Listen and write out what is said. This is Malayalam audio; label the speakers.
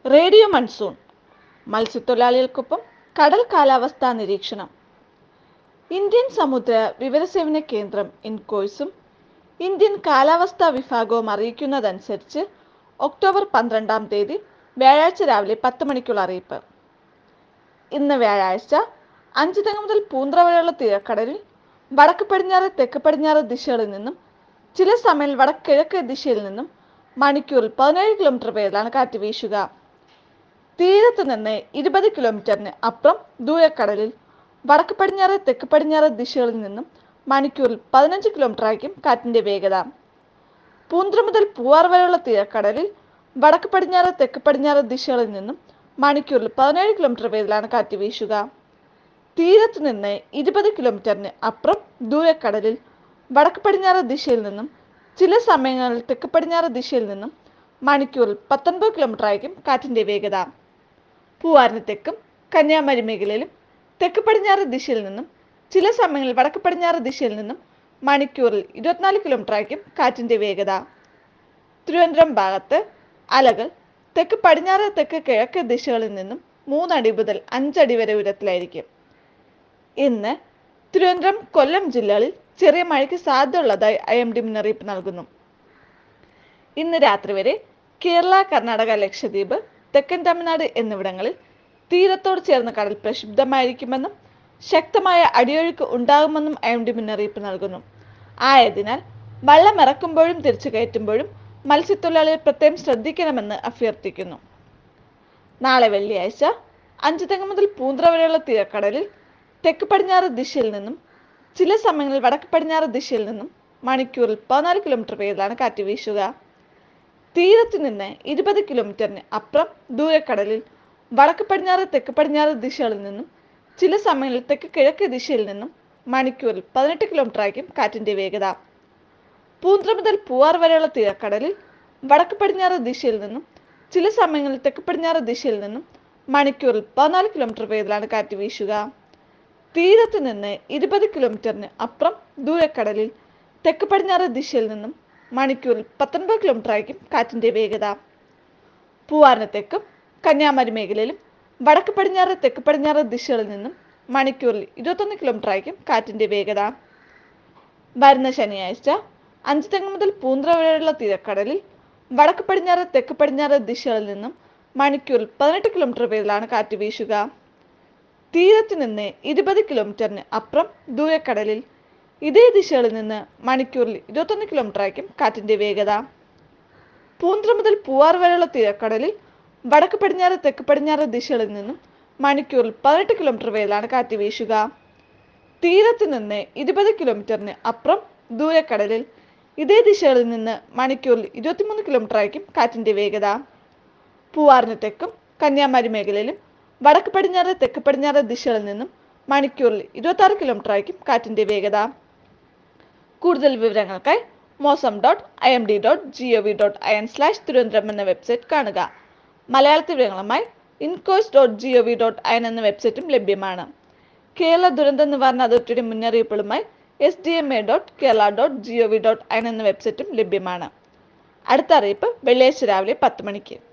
Speaker 1: റേഡിയോ മൺസൂൺ മത്സ്യത്തൊഴിലാളികൾക്കൊപ്പം കടൽ കാലാവസ്ഥാ നിരീക്ഷണം ഇന്ത്യൻ സമുദ്ര വിവരസേവന കേന്ദ്രം ഇൻകോയ്സും ഇന്ത്യൻ കാലാവസ്ഥാ വിഭാഗവും അറിയിക്കുന്നതനുസരിച്ച് ഒക്ടോബർ പന്ത്രണ്ടാം തീയതി വ്യാഴാഴ്ച രാവിലെ പത്ത് മണിക്കുള്ള അറിയിപ്പ് ഇന്ന് വ്യാഴാഴ്ച അഞ്ചുതെങ്ങ് മുതൽ പൂന്ത്ര വരെയുള്ള തീരക്കടലിൽ വടക്ക് പടിഞ്ഞാറ് തെക്ക് പടിഞ്ഞാറ് ദിശകളിൽ നിന്നും ചില സമയം വടക്ക് കിഴക്ക് ദിശയിൽ നിന്നും മണിക്കൂറിൽ പതിനേഴ് കിലോമീറ്റർ വേഗത്തിലാണ് കാറ്റ് വീശുക തീരത്ത് നിന്ന് ഇരുപത് കിലോമീറ്ററിന് അപ്പുറം ദൂരക്കടലിൽ വടക്ക് പടിഞ്ഞാറ് തെക്ക് പടിഞ്ഞാറ് ദിശകളിൽ നിന്നും മണിക്കൂറിൽ പതിനഞ്ച് കിലോമീറ്റർ ആയിരിക്കും കാറ്റിന്റെ വേഗത പൂന്ത്ര മുതൽ പൂവാർ വരെയുള്ള തീരക്കടലിൽ വടക്ക് പടിഞ്ഞാറ് തെക്ക് പടിഞ്ഞാറ് ദിശകളിൽ നിന്നും മണിക്കൂറിൽ പതിനേഴ് കിലോമീറ്റർ വേഗത്തിലാണ് കാറ്റ് വീശുക തീരത്ത് നിന്ന് ഇരുപത് കിലോമീറ്ററിന് അപ്പുറം ദൂരക്കടലിൽ വടക്ക് പടിഞ്ഞാറ് ദിശയിൽ നിന്നും ചില സമയങ്ങളിൽ തെക്ക് പടിഞ്ഞാറ് ദിശയിൽ നിന്നും മണിക്കൂറിൽ പത്തൊൻപത് കിലോമീറ്റർ ആയിരിക്കും കാറ്റിന്റെ വേഗത പൂവാറിന് തെക്കും കന്യാകുമാരി മേഖലയിലും തെക്ക് പടിഞ്ഞാറ് ദിശയിൽ നിന്നും ചില സമയങ്ങളിൽ വടക്ക് പടിഞ്ഞാറ് ദിശയിൽ നിന്നും മണിക്കൂറിൽ ഇരുപത്തിനാല് കിലോമീറ്റർ ആയിരിക്കും കാറ്റിന്റെ വേഗത തിരുവനന്തപുരം ഭാഗത്ത് അലകൾ തെക്ക് പടിഞ്ഞാറ് തെക്ക് കിഴക്ക് ദിശകളിൽ നിന്നും മൂന്നടി മുതൽ അഞ്ചടി വരെ ഉയരത്തിലായിരിക്കും ഇന്ന് തിരുവനന്തപുരം കൊല്ലം ജില്ലകളിൽ ചെറിയ മഴയ്ക്ക് സാധ്യതയുള്ളതായി ഐ എം ഡി മുന്നറിയിപ്പ് നൽകുന്നു ഇന്ന് രാത്രി വരെ കേരള കർണാടക ലക്ഷദ്വീപ് തെക്കൻ തമിഴ്നാട് എന്നിവിടങ്ങളിൽ തീരത്തോട് ചേർന്ന കടൽ പ്രക്ഷുബ്ധമായിരിക്കുമെന്നും ശക്തമായ അടിയൊഴുക്ക് ഉണ്ടാകുമെന്നും ഐ എം ഡി മുന്നറിയിപ്പ് നൽകുന്നു ആയതിനാൽ വള്ളം ഇറക്കുമ്പോഴും തിരിച്ചു കയറ്റുമ്പോഴും മത്സ്യത്തൊഴിലാളികൾ പ്രത്യേകം ശ്രദ്ധിക്കണമെന്ന് അഭ്യർത്ഥിക്കുന്നു നാളെ വെള്ളിയാഴ്ച അഞ്ചു തെങ്ങ് മുതൽ പൂന്ത്ര വരെയുള്ള തീരക്കടലിൽ തെക്ക് പടിഞ്ഞാറ് ദിശയിൽ നിന്നും ചില സമയങ്ങളിൽ വടക്ക് പടിഞ്ഞാറ് ദിശയിൽ നിന്നും മണിക്കൂറിൽ പതിനാല് കിലോമീറ്റർ വേഗത്തിലാണ് കാറ്റ് വീശുക തീരത്ത് നിന്ന് ഇരുപത് കിലോമീറ്ററിന് അപ്പുറം ദൂരക്കടലിൽ വടക്ക് പടിഞ്ഞാറ് തെക്ക് പടിഞ്ഞാറ് ദിശകളിൽ നിന്നും ചില സമയങ്ങളിൽ തെക്ക് കിഴക്ക് ദിശയിൽ നിന്നും മണിക്കൂറിൽ പതിനെട്ട് കിലോമീറ്റർ ആയിരിക്കും കാറ്റിന്റെ വേഗത പൂന്ത്ര മുതൽ പൂവാർ വരെയുള്ള തീരക്കടലിൽ വടക്ക് പടിഞ്ഞാറ് ദിശയിൽ നിന്നും ചില സമയങ്ങളിൽ തെക്ക് പടിഞ്ഞാറ് ദിശയിൽ നിന്നും മണിക്കൂറിൽ പതിനാല് കിലോമീറ്റർ വേഗത്തിലാണ് കാറ്റ് വീശുക തീരത്ത് നിന്ന് ഇരുപത് കിലോമീറ്ററിന് അപ്പുറം ദൂരക്കടലിൽ തെക്ക് പടിഞ്ഞാറ് ദിശയിൽ നിന്നും മണിക്കൂറിൽ പത്തൊൻപത് കിലോമീറ്റർ ആയിരിക്കും കാറ്റിന്റെ വേഗത പൂവാറിന് തെക്കും കന്യാകുമാരി മേഖലയിലും വടക്ക് പടിഞ്ഞാറ് തെക്ക് പടിഞ്ഞാറ് ദിശകളിൽ നിന്നും മണിക്കൂറിൽ ഇരുപത്തൊന്ന് കിലോമീറ്റർ ആയിരിക്കും കാറ്റിന്റെ വേഗത വരുന്ന ശനിയാഴ്ച അഞ്ച് തെങ്ങ് മുതൽ പൂന്ത്ര വരെയുള്ള തീരക്കടലിൽ വടക്ക് പടിഞ്ഞാറ് തെക്ക് പടിഞ്ഞാറ് ദിശകളിൽ നിന്നും മണിക്കൂറിൽ പതിനെട്ട് കിലോമീറ്റർ വേഗത്തിലാണ് കാറ്റ് വീശുക തീരത്ത് നിന്ന് ഇരുപത് കിലോമീറ്ററിന് അപ്പുറം ദൂരക്കടലിൽ ഇതേ ദിശകളിൽ നിന്ന് മണിക്കൂറിൽ ഇരുപത്തൊന്ന് കിലോമീറ്റർ ആയിരിക്കും കാറ്റിന്റെ വേഗത പൂന്ത്ര മുതൽ പൂവാർ വരെയുള്ള തീരക്കടലിൽ വടക്ക് പടിഞ്ഞാറ് തെക്ക് പടിഞ്ഞാറ് ദിശകളിൽ നിന്നും മണിക്കൂറിൽ പതിനെട്ട് കിലോമീറ്റർ വേഗത്തിലാണ് കാറ്റ് വീശുക തീരത്ത് നിന്ന് ഇരുപത് കിലോമീറ്ററിന് അപ്പുറം ദൂരക്കടലിൽ ഇതേ ദിശകളിൽ നിന്ന് മണിക്കൂറിൽ ഇരുപത്തിമൂന്ന് കിലോമീറ്റർ ആയിരിക്കും കാറ്റിന്റെ വേഗത പൂവാറിന് തെക്കും കന്യാകുമാരി മേഖലയിലും വടക്ക് പടിഞ്ഞാറ് തെക്ക് പടിഞ്ഞാറ് ദിശകളിൽ നിന്നും മണിക്കൂറിൽ ഇരുപത്തി ആറ് കിലോമീറ്റർ ആയിരിക്കും കാറ്റിന്റെ വേഗത കൂടുതൽ വിവരങ്ങൾക്കായി Mausam dot I M D dot G O V dot I N slash Thiruvananthapuram എന്ന വെബ്സൈറ്റ് കാണുക മലയാളത്തിൽ വിവരങ്ങളുമായി INCOIS dot G O V dot I N എന്ന വെബ്സൈറ്റും ലഭ്യമാണ് കേരള ദുരന്ത നിവാരണ അതോറിറ്റിയുടെ മുന്നറിയിപ്പുകളുമായി S D M A dot Kerala dot G O V dot I N എന്ന വെബ്സൈറ്റും ലഭ്യമാണ് അടുത്ത അറിയിപ്പ് വെള്ളിയാഴ്ച രാവിലെ പത്ത് മണിക്ക്